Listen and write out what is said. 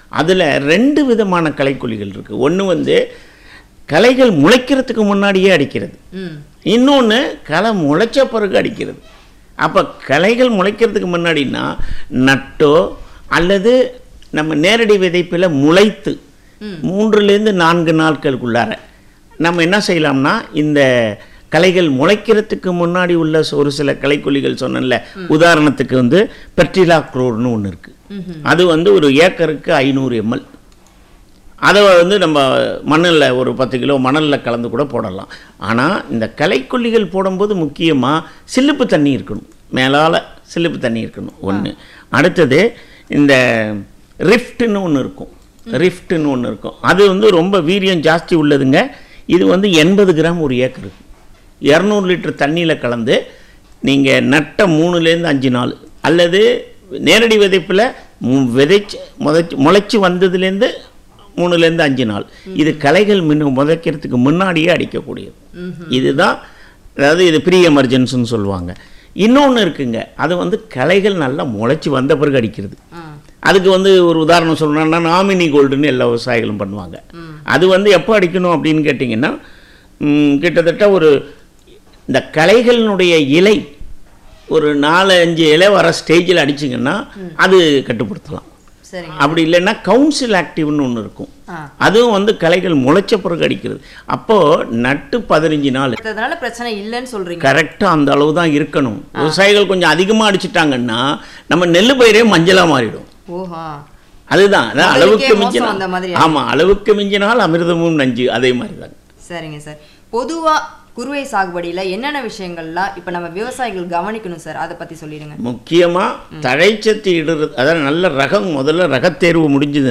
அதில் ரெண்டு விதமான களைக்கொல்லிகள் இருக்குது ஒன்று வந்து களைகள் முளைக்கிறதுக்கு முன்னாடியே அடிக்கிறது ம் இன்னொன்று களை முளைச்ச பிறகு அடிக்கிறது அப்போ களைகள் முளைக்கிறதுக்கு முன்னாடின்னா நட்டோ அல்லது நம்ம நேரடி விதைப்பில் முளைத்து மூன்றுலேருந்து நான்கு நாட்களுக்குள்ளார நம்ம என்ன செய்யலாம்னா இந்த களைகள் முளைக்கிறதுக்கு முன்னாடி உள்ள ஒரு சில களைக்கொல்லிகள் சொன்னேன்ல உதாரணத்துக்கு வந்து பெட்ரிலா குளோர்னு ஒன்று இருக்குது அது வந்து ஒரு ஏக்கருக்கு ஐநூறு எம்எல் அதை வந்து நம்ம மண்ணில் ஒரு பத்து கிலோ மணலில் கலந்து கூட போடலாம் ஆனால் இந்த களைக்கொல்லிகள் போடும்போது முக்கியமாக சில்லுப்பு தண்ணி இருக்கணும் மேலால் சில்லுப்பு தண்ணி இருக்கணும் ஒன்று அடுத்தது இந்த ரிஃப்ட்னு ஒன்று இருக்கும் ரிஃப்ட்னு ஒன்று இருக்கும் அது வந்து ரொம்ப வீரியம் ஜாஸ்தி உள்ளதுங்க இது வந்து எண்பது கிராம் ஒரு ஏக்கருக்கு இரநூறு லிட்டர் தண்ணியில் கலந்து நீங்கள் நட்ட மூணுலேருந்து அஞ்சு நாள் அல்லது நேரடி விதைப்பில் விதைச்சு முதைச்சு முளைச்சி வந்ததுலேருந்து மூணுலேருந்து அஞ்சு நாள் இது களைகள் முன்ன முதைக்கிறதுக்கு முன்னாடியே அடிக்கக்கூடியது இதுதான் அதாவது இது ப்ரீ எமர்ஜென்சின்னு சொல்லுவாங்க இன்னொன்று இருக்குங்க அது வந்து களைகள் நல்லா முளைச்சி வந்த பிறகு அடிக்கிறது ஆ அதுக்கு வந்து ஒரு உதாரணம் சொல்லணும்னா நாமினி கோல்டுன்னு எல்லா விவசாயிகளும் பண்ணுவாங்க அது வந்து எப்போ அடிக்கணும் அப்படின்னு கேட்டிங்கன்னா ம், கிட்டத்தட்ட ஒரு இந்த களைகளினுடைய இலை ஒரு நாலு அஞ்சு இலை வர ஸ்டேஜில் அடிச்சிங்கன்னா அது கட்டுப்படுத்தலாம் சரிங்க அப்படி இல்லைன்னா கவுன்சில் ஆக்டிவ்னு ஒன்று இருக்கும் ஆ அதுவும் வந்து களைகள் முளைச்ச பிறகு அடிக்கிறது அப்போது நட்டு பதினஞ்சு நாள் அதனால பிரச்சனை இல்லைன்னு சொல்றீங்க கரெக்டாக அந்த அளவு தான் இருக்கணும் விவசாயிகள் கொஞ்சம் அதிகமாக அடிச்சிட்டாங்கன்னா நம்ம நெல் பயிரே மஞ்சளாக மாறிடும் ஓஹா அதுதான் அதான் முதலுக்கே அளவுக்கு மோசம் மிஞ்சினால் அந்த மாதிரி ஆமாம் அளவுக்கு மிஞ்சினால் அமிர்தமும் நஞ்சு அதே மாதிரி தான் சரிங்க சார் பொதுவா குறுவை சாகுபடியில என்னென்ன விஷயங்கள்லாம் இப்ப நம்ம விவசாயிகள் கவனிக்கணும் சார் அதை பத்தி சொல்லிடுங்க முக்கியமாக தழைச்சத்து இடுறது அதாவது நல்ல ரகம் முதல்ல ரகத்தேர்வு முடிஞ்சது